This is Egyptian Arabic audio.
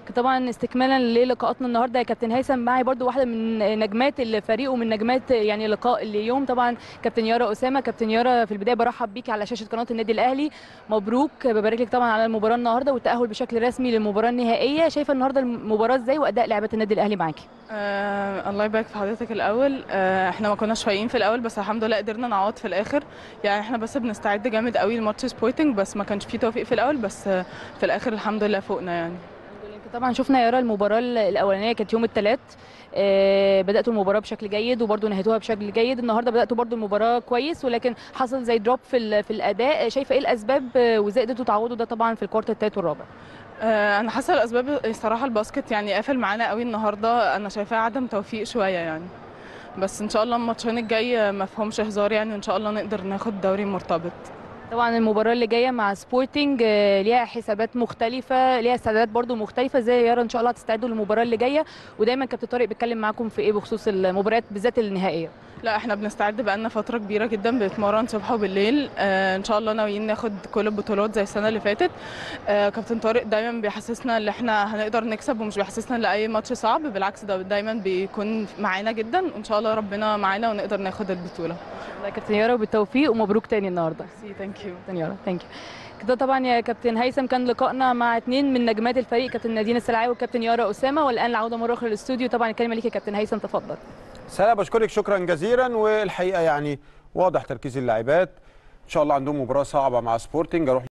طبعا استكمالا للقاءاتنا النهارده يا كابتن هيثم معي برضو واحده من نجمات الفريق ومن نجمات يعني لقاء اليوم طبعا كابتن يارا اسامه كابتن يارا في البدايه برحب بيكي على شاشه قناه النادي الاهلي مبروك ببارك لك طبعا على المباراه النهارده والتاهل بشكل رسمي للمباراه النهائيه شايفه النهارده المباراه ازاي واداء لاعبات النادي الاهلي معاكي آه الله يبارك في حضرتك الاول آه احنا ما كناش فايقين في الاول بس الحمد لله قدرنا نعوض في الاخر يعني احنا بس بنستعد جامد قوي لماتش سبورتنج بس ما كانش فيه توفيق في الاول بس آه في الاخر الحمد لله فوقنا يعني طبعا شفنا يارا المباراه الاولانيه كانت يوم الثلاث آه بداتوا المباراه بشكل جيد وبرده نهيتوها بشكل جيد النهارده بداتوا برده المباراه كويس ولكن حصل زي دروب في في الاداء شايفه ايه الاسباب وازاي قدرتوا تعوضوا ده طبعا في الكوارتر الثالث والرابع آه انا حاسه الاسباب الصراحه الباسكت يعني قافل معانا قوي النهارده انا شايفاه عدم توفيق شويه يعني بس ان شاء الله الماتشين الجاي ما فيهمش هزار يعني وان شاء الله نقدر ناخد دوري مرتبط طبعا المباراه اللي جايه مع سبورتنج ليها حسابات مختلفه ليها استعدادات برده مختلفه زي يارا ان شاء الله هتستعدوا للمباراه اللي جايه ودايما كابتن طارق بيتكلم معاكم في ايه بخصوص المباريات بالذات النهائيه لا احنا بنستعد بقالنا فتره كبيره جدا بنتمرن صبح وبالليل آه ان شاء الله ناويين ناخد كل البطولات زي السنه اللي فاتت آه كابتن طارق دايما بيحسسنا ان احنا هنقدر نكسب ومش بيحسسنا لاي ماتش صعب بالعكس ده دايما بيكون معانا جدا وان شاء الله ربنا معانا ونقدر ناخد البطوله الله كابتن يارا وبالتوفيق ومبروك تاني النهارده ميرسي ثانك يو كابتن يارا ثانك يو كده طبعا يا كابتن هيثم كان لقائنا مع اثنين من نجمات الفريق كابتن نادين السلعاوي وكابتن يارا اسامه والان العوده مره اخرى للاستوديو طبعا الكلمه ليك يا كابتن هيثم تفضل سلا بشكرك شكرا جزيلا والحقيقه يعني واضح تركيز اللاعبات ان شاء الله عندهم مباراه صعبه مع سبورتنج اروح